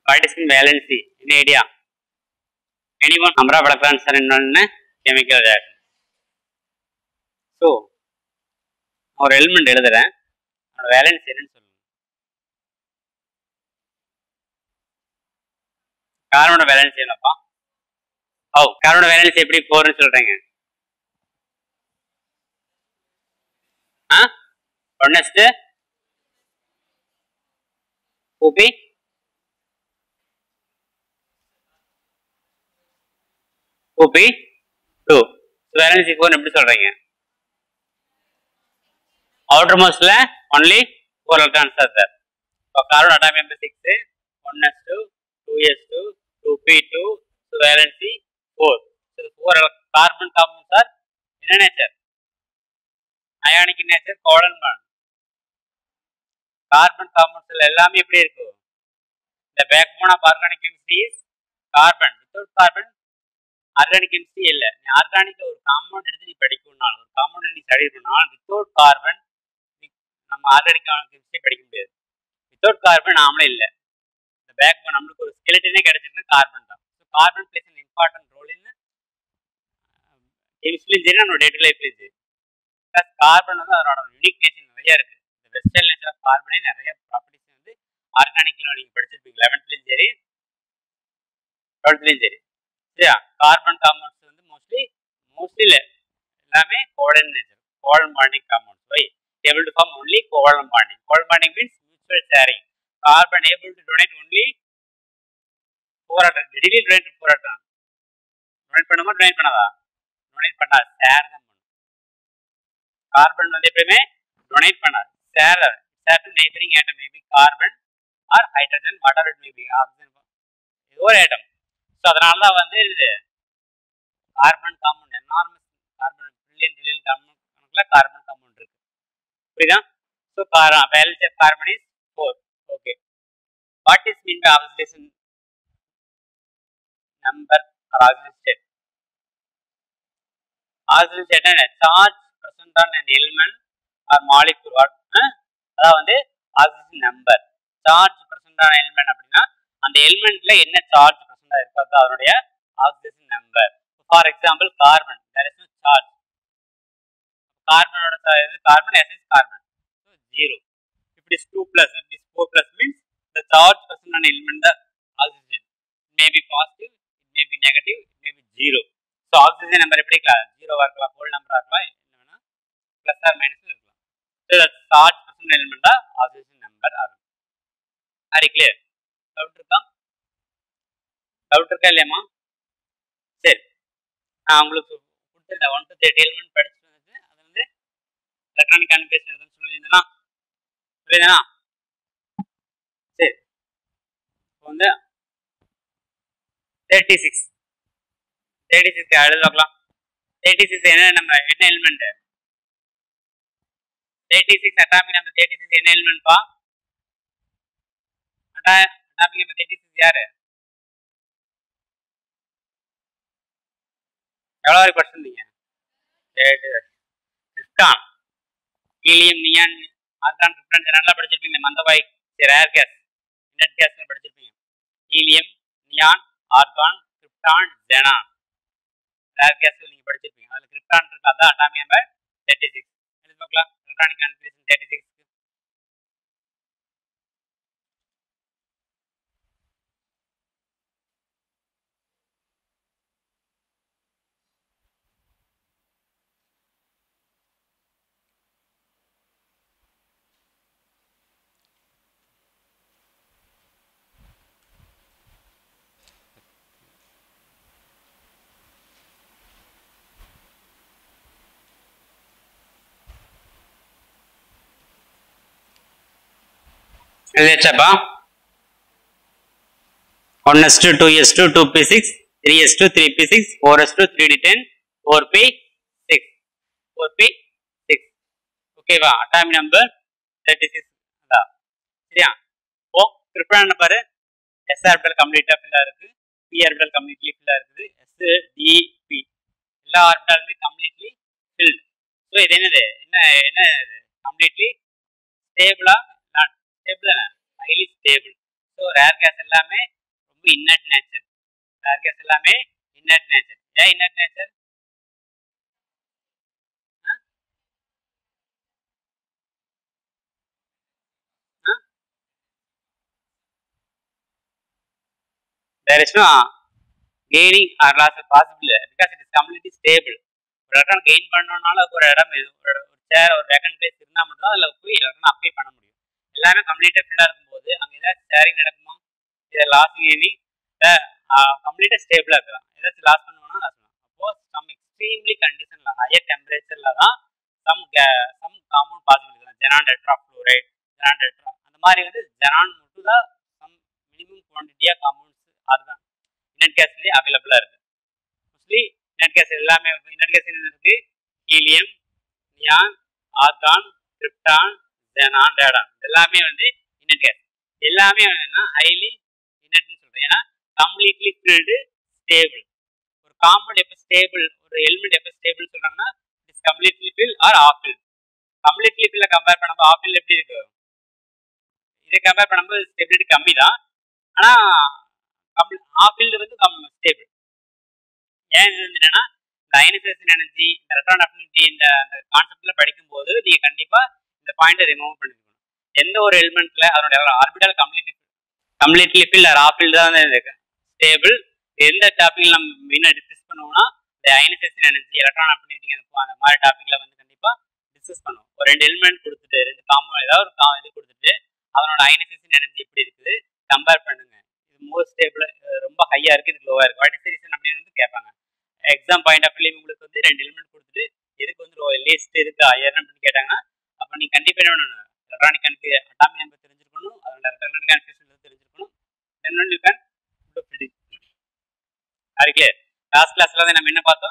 Partition valency என்ன idea any one number of electrons or இன்னொன்று chemical reaction so ஒரு element எழுதுறேன் அதோட வேலன்ஸ் என்னன்னு சொல்லுங்க கார்பனோட வேலன்ஸ் என்னப்பா ஓ கார்பனோட வேலன்ஸ் எப்படி ஃபோர்னு சொல்றீங்க ஆ ஒன்னஸ்ட் ஓபி ஓபி டூ வேலன்ஸ் ஃபோர் எப்படி சொல்றீங்க அவுட்டர் மோஸ்ட்ல only four electrons are sir இப்போ carbon atomic number six one s two two s two two p two valency four four carbon compound sir என்ன nature ionic nature covalent bond carbon காம்பவுண்ட்ஸ்ல எல்லாமே எப்படி இருக்கும் இந்த backbone of organic chemistry is carbon without carbon organic chemistry இல்ல நீ ஆர்கானிக்ல ஒரு compound எடுத்து நீ படிக்கணும்னாலும் ஒரு காம்பவுண்ட் நீ ஸ்டடி பண்ணாலும் வித்தவுட் கார்பன் நம்ம ஆர்கானிக் கெமிஸ்ட்ரி படிக்க முடியாது வித்தவுட் கார்பன் நாமளே இல்ல இந்த பேக் போன் நம்மளுக்கு ஒரு ஸ்கெலட்டனே கிடைச்சிருக்குன்னா கார்பன் தான் so carbon plays an important role in கெமிஸ்ட்ரியும் சரி நம்ம டே டு லைஃப்லையும் சரி ப்ளஸ் கார்பன் வந்து அதோட யூனிக் நேச்சர் நிறைய இருக்கு இந்த வெஸ்டர்ன் நேச்சர் ஆஃப் கார்பனே நிறைய ப்ராப்பர்ட்டிஸ் வந்து ஆர்கானிக்ல நீங்க படிச்சிருப்பீங்க லெவன்த்லயும் சரி டுவெல்த்லயும் சரி சரியா கார்பன் காம்பவுண்ட்ஸ் வந்து மோஸ்ட்லி மோஸ்ட்லி இல்லை எல்லாமே covalent nature covalent bonding compounds வை able to form only covalent bonding. Covalent bonding means mutual sharing. Carbon able to donate only four atom. Readily donate four atom. Donate பண்ணுமா donate பண்ணாதா donate பண்ணாது share தான் பண்ணும் carbon வந்து எப்பயுமே donate பண்ணாது share share to neighboring atom may be carbon or hydrogen whatever it may be oxygen இது ஒரு atom ஸோ அதனால தான் வந்து இது carbon compound enormous carbon billion billion கணக்கில் கார்பன் காம்பவுண்ட் இருக்கு புரியுதா so valence of carbon is four okay what is mean by oxidation number or oxygen state oxygen state என்ன charge present on an element or molecule what அதான் வந்து oxygen number charge present ஆன element அப்படின்னா அந்த எலிமெண்ட்ல என்ன charge present இருக்கோ அது அதனுடைய oxygen number for example carbon there is charge கார்பனோட carbon S is carbon so zero it is two plus it is four plus means the charge present on element the oxygen may be positive it may be negative it may be zero so oxygen number எப்படி இருக்கலாம் ஜீரோவாக இருக்கலாம் whole நம்பராக இருக்கலாம் என்ன வேணா plus or minus இருக்கலாம் so charge present எலிமெண்டா ஆக்சிஜன் நம்பர் ஆகும் ஹரி கிளியர் டவுட் இருக்கா டவுட் இருக்கா இல்லையாம்மா சரி நான் உங்களுக்கு கொடுத்துருந்தேன் ஒன் டு தேர்ட்டி எலிமெண்ட் படிச்சுட்டு வந்து அது வந்து எலக்ட்ரானிக் கம்யூனிகேஷன் எதுன்னு சொல்லியிருந்தேனா சொல்லியிருந்தேனா சரி இப்போ வந்து தேர்ட்டி சிக்ஸ் தேர்ட்டி சிக்ஸ் எழுத பார்க்கலாம் தேர்ட்டி சிக்ஸ் என்ன நம்ம என்ன element thirty six atomic number thirty six என்ன எலிமெண்ட்ப்பா அட்டாமிக் நம்பர் தேர்ட்டி சிக்ஸ் யாரு எவ்வளோ வரைக்கும் படிச்சிருந்தீங்க krypton helium neon argon krypton நல்லா படிச்சிருப்பீங்க மந்தபாய் ரேர் கேஸ் இனட் கேஸ் படிச்சிருப்பீங்க helium neon argon krypton xenon rare gas நீங்க படிச்சிருப்பீங்க அதுல கிரிப்டான் இருக்கு அதான் அட்டாமிக் நம்பர் தேர்ட்டி சிக்ஸ் எழுதி பார்க்கலாம் எலக்ட்ரானிக் கன்ஃபிகரேஷன் தேர்ட்டி சிக்ஸ் எழுதியாச்சாப்பா one s two two s two two p six three s two three p six four s two three d ten four p six four p six ஓகேவா atomic number thirty six சரியா ஓ krypton number s orbital கம்ப்ளீட்டாக ஃபில்லாக இருக்கு B orbital completely ஃபில்லாக இருக்குது S T B எல்லா ஆர்பிட்டாலுமே completely field so இது என்னது என்ன என்ன கம்ப்ளீட்லி ஸ்டேபிளா not stable highly stable so rare gas எல்லாமே to inert nature rare gas எல்லாமே இன்னட் நேச்சர் ஏன் inert nature there is no gaining or loss is possible because it is completely stable ஒரு இடம் கெயின் பண்ணணும்னால ஒரு இடம் இது ஒரு சேர் ஒரு வேகன் பிளேஸ் இருந்தால் மட்டும் அதில் போய் எல்லாரும் அப்ளை பண்ண முடியும் எல்லாமே கம்ப்ளீட்டாக ஃபில்லாக இருக்கும்போது அங்கே ஏதாச்சும் ஷேரிங் நடக்குமா இதை லாஸ் கெய்னி கம்ப்ளீட்டாக ஸ்டேபிளாக இருக்கலாம் ஏதாச்சும் லாஸ் பண்ணுவோம்னா லாஸ் பண்ணுவோம் அப்போ சம் எக்ஸ்ட்ரீம்லி கண்டிஷனில் ஹையர் டெம்பரேச்சரில் தான் சம் சம் காம்பவுண்ட் பாசிபிள் இருக்குது xenon tetrafluoride xenon tetra அந்த மாதிரி வந்து ஜெனான் மட்டும் தான் சம் மினிமம் குவான்டிட்டியாக காம்பவுண்ட்ஸ் அதுதான் இன்னட் கேஸ்லேயே அவைலபிளாக இருக்குது மோஸ்ட்லி இன்னட் கேஸ் எல்லாமே இன்னட் கேஸ் என்ன இருக்கு helium neon argon krypton xenon radon எல்லாமே வந்து இன்னட் கேஸ் எல்லாமே என்னன்னா ஹைலி இன்னட்னு சொல்றேன் ஏன்னா கம்ப்ளீட்லி ஃபில்டு ஸ்டேபிள் ஒரு காம்பவுண்ட் எப்போ ஸ்டேபிள் ஒரு எலிமெண்ட் எப்போ ஸ்டேபிள் சொல்றாங்கன்னா it's completely fill or half fill completely ஃபில்ல கம்பேர் பண்ணும்போது ஆஃப் ஃபில் எப்படி இருக்கு இதை கம்பேர் பண்ணும்போது ஸ்டெபிலிட்டி கம்மி தான் ஆனால் ஆஃப் ஃபீல்டு வந்து ஸ்டேபிள் ஏன் இது வந்து என்னன்னா இந்த அயனைசேஷன் எனர்ஜி இந்த எலக்ட்ரான் அஃபினிட்டி இந்த அந்த கான்செப்ட்ல படிக்கும்போது நீங்க கண்டிப்பா இந்த பாயிண்ட்டை ரிமூவ் பண்ணிக்கணும் எந்த ஒரு எலிமெண்ட்ல அதனுடைய orbital completely completely fill or half filled தான் இருக்கு ஸ்டேபிள் எந்த டாபிக் நம்ம மெயினாக டிஸ்கஸ் பண்ணுவோம்னா இந்த அயனைசேஷன் எனர்ஜி எலக்ட்ரான் அஃபினிட்டி அந்த மாதிரி டாபிக்ல வந்து கண்டிப்பா டிஸ்கஸ் பண்ணுவோம் ஒரு ரெண்டு எலிமெண்ட் கொடுத்துட்டு ரெண்டு காம்பவுண்ட் ஏதாவது ஒரு கா இது கொடுத்துட்டு அதனோட அயனைசேஷன் எனர்ஜி எப்படி இருக்குது கம்பேர் பண்ணுங்க இது மோர் ஸ்டேபிள் ரொம்ப ஹையா இருக்கு இது லோவா இருக்கு வாட் இஸ் ரீசன் அப்படின்னு வந்து கேட்பாங்க எக்ஸாம் பாயிண்ட் ஆஃப் வியூ உங்களுக்கு வந்து ரெண்டு எலிமெண்ட் கொடுத்துட்டு எதுக்கு வந்து லீஸ்ட் எதுக்கு ஹையர் அப்படின்னு கேட்டாங்கன்னா அப்போ நீங்க கண்டிப்பா என்ன பண்ணணும் எலக்ட்ரானிக் கணக்கு அட்டாமிக் நம்பர் தெரிஞ்சிருக்கணும் அதோட எலக்ட்ரானிக் கன்ஃபியூஷன் தெரிஞ்சிருக்கணும் then one you can predict அது கிளியர் லாஸ்ட் கிளாஸ்ல வந்து நம்ம என்ன பார்த்தோம்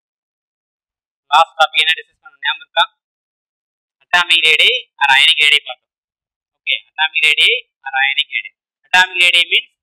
லாஸ்ட் டாபிக் என்ன டிஸ்கஸ் பண்ணோம் ஞாபகம் இருக்கா atomic radii or ionic radii பார்த்தோம் okay atomic radii or ionic radii atomic radii means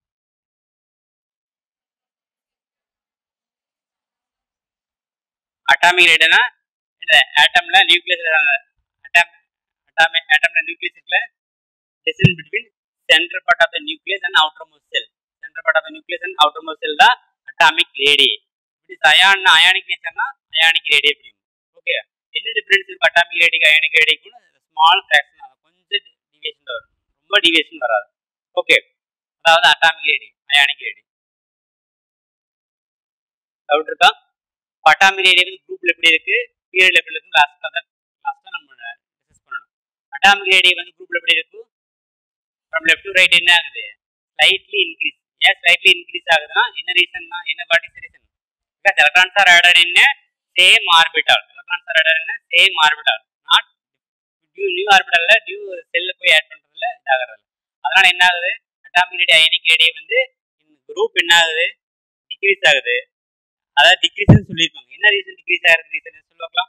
atomic ரேடினா இந்த ஆட்டம்ல நியூக்ளியஸ் அட்டாம் அட்டாமிக் ஆட்டம்ல நியூக்ளியஸ் இருக்குல்ல distance between centre part of the nucleus and outermost shell centre part of the nucleus and outermost shell தான் atomic radii it is ion ionic நேச்சர்னா ionic radii அப்படி okay என்ன difference இருக்கு atomic ரேடிக்கு ionic ரேடிக்கும் small fraction கொஞ்சம் deviation வரும் ரொம்ப டிவியேஷன் வராது ஓகே அதாவது atomic radii ionic radii doubt இருக்கா அட்டாமிக் ரேடி வந்து குரூப்ல எப்படி இருக்கு பீரியட்ல எப்படி இருக்கு லாஸ்ட் தான் லாஸ்ட்டாக நம்ம டிஸ்கஸ் பண்ணணும் அட்டாமிக் ரேடி வந்து குரூப்ல எப்படி இருக்கு ஃப்ரம் லெஃப்ட் டு ரைட் என்ன ஆகுது ஸ்லைட்லி இன்க்ரீஸ் ஏன் ஸ்லைட்லி இன்க்ரீஸ் ஆகுதுன்னா என்ன ரீசன்னா என்ன what is reason because electrons are order என்ன same orbital electrons are order என்ன same orbital not due new ஆர்பிட்டல்ல டியூ செல்ல போய் ஆட் பண்றதுல இதாகிறது அதனால என்ன ஆகுது அட்டாமிக் ரேடி அயனிக் ரேடியை வந்து குரூப் என்ன ஆகுது டிக்ரீஸ் ஆகுது அதாவது டிக்ரீஸ் சொல்லியிருப்பாங்க என்ன ரீசன் டிக்ரீஸ் ஆகிறது ரீசன் சொல்லுவாங்களா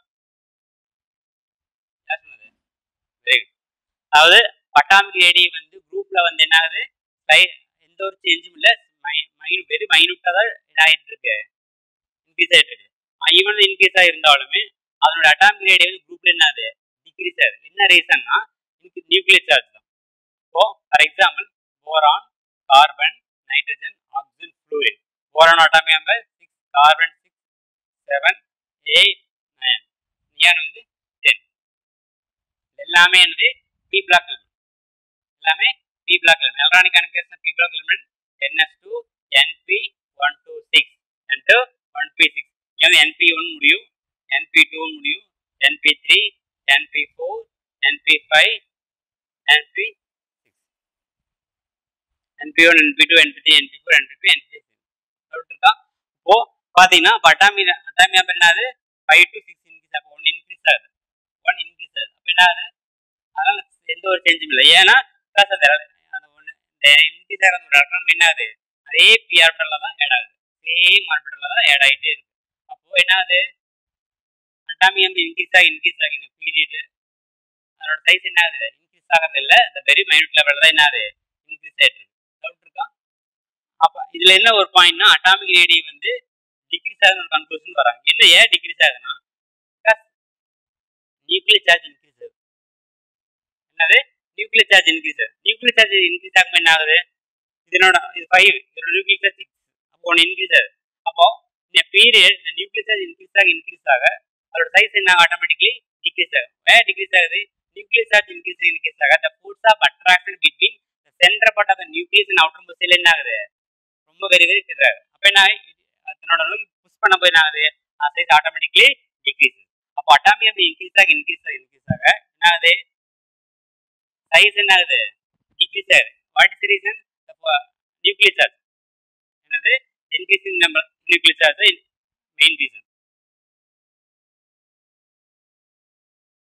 யார் சொன்னது வெரி குட் அதாவது அட்டாமிக் ரேடி வந்து குரூப்ல வந்து என்ன ஆகுது எந்த ஒரு சேஞ்சும் இல்லை மைனு வெரி மைனூட்டாக தான் இதாகிட்டு இருக்கு இன்க்ரீஸ் ஆகிட்டு இருக்கு ஈவன் இன்க்ரீஸ் ஆகிருந்தாலுமே அதனோட அட்டாமிக் ரேடி வந்து குரூப்ல என்ன ஆகுது டிக்ரீஸ் ஆகுது என்ன ரீசன்னா நியூக்ளியஸ் சார்ஜ் தான் இப்போ for example boron carbon nitrogen oxygen fluorine boron atomic number six carbon six seven eight nine neon வந்து டென் எல்லாமே வந்து பி பிளாக் எலிமெண்ட் எல்லாமே பி பிளாக் எலிமெண்ட் எலக்ட்ரானிக் கனெக்டேஷன் p block element ns two np one to six into one p six இங்கே வந்து np one முடியும் np two முடியும் np three np four np five np six np one np two np three np four np five np six இருக்கா இப்போ பார்த்தீங்கன்னா இப்போ atomic atomic number என்னது five to six increase அப்போ one increase ஆகுது one increase ஆகுது அப்போ என்ன ஆகுது அதனால எந்த ஒரு சேஞ்சும் இல்லை ஏன்னா பிளஸ் அந்த அந்த ஒன்று இந்த இன்க்ரீஸ் ஆகிற ஒரு எலக்ட்ரான் என்ன ஆகுது அதே பி ஆர்பிட்டலில் தான் ஆட் ஆகுது சேம் ஆர்பிட்டலில் தான் ஆட் ஆகிட்டே இருக்கு அப்போ என்ன ஆகுது அட்டாமி வந்து இன்க்ரீஸ் ஆகி இன்க்ரீஸ் ஆகி இந்த பீரியடு அதோட சைஸ் என்ன ஆகுது இன்க்ரீஸ் ஆகிறது இல்லை இந்த வெரி மைனூட் லெவலில் தான் என்ன ஆகுது இன்க்ரீஸ் ஆகிட்டு இருக்கு டவுட் இருக்கா அப்போ இதுல என்ன ஒரு பாயிண்ட்னா அட்டாமிக் ரேடி வந்து டிக்ரீஸ் ஆகுது ஒரு கன்க்ளூஷன் வராங்க என்ன ஏன் டிக்ரீஸ் ஆகுதுன்னா நியூக்ளியர் சார்ஜ் இன்க்ரீஸ் ஆகுது என்னது நியூக்ளியர் சார்ஜ் இன்க்ரீஸ் ஆகுது நியூக்ளியர் சார்ஜ் இன்க்ரீஸ் ஆகும் என்ன ஆகுது இதனோட இது ஃபைவ் இதோட நியூக்ளியஸ் சார்ஜ் சிக்ஸ் அப்போ ஒன்று இன்க்ரீஸ் ஆகுது அப்போ இந்த பீரியட் இந்த நியூக்ளியஸ் சார்ஜ் இன்க்ரீஸ் ஆக இன்க்ரீஸ் ஆக அதோட சைஸ் என்ன ஆட்டோமேட்டிக்லி டிக்ரீஸ் ஆகும் ஏன் டிக்ரீஸ் ஆகுது நியூக்ளியஸ் சார்ஜ் இன்க்ரீஸ் இன்க்ரீஸ் ஆக the force of attraction between the center part of the nucleus and outermost cell என்ன ஆகுது ரொம்ப வெரி வெரி சிறிய அப்ப என்ன அதனோட நோக்கி புஷ் பண்ண போய் என்ன ஆகுது சைஸ் ஆட்டோமேட்டிக்லி டிக்ரீஸ் அப்போ அட்டாமிக் எப்படி இன்க்ரீஸ் ஆக இன்க்ரீஸ் ஆக இன்க்ரீஸ் ஆக என்ன ஆகுது சைஸ் என்ன ஆகுது டிக்ரீஸ் ஆகுது what is reason nucleus charge என்னது increasing number nucleus charge main reason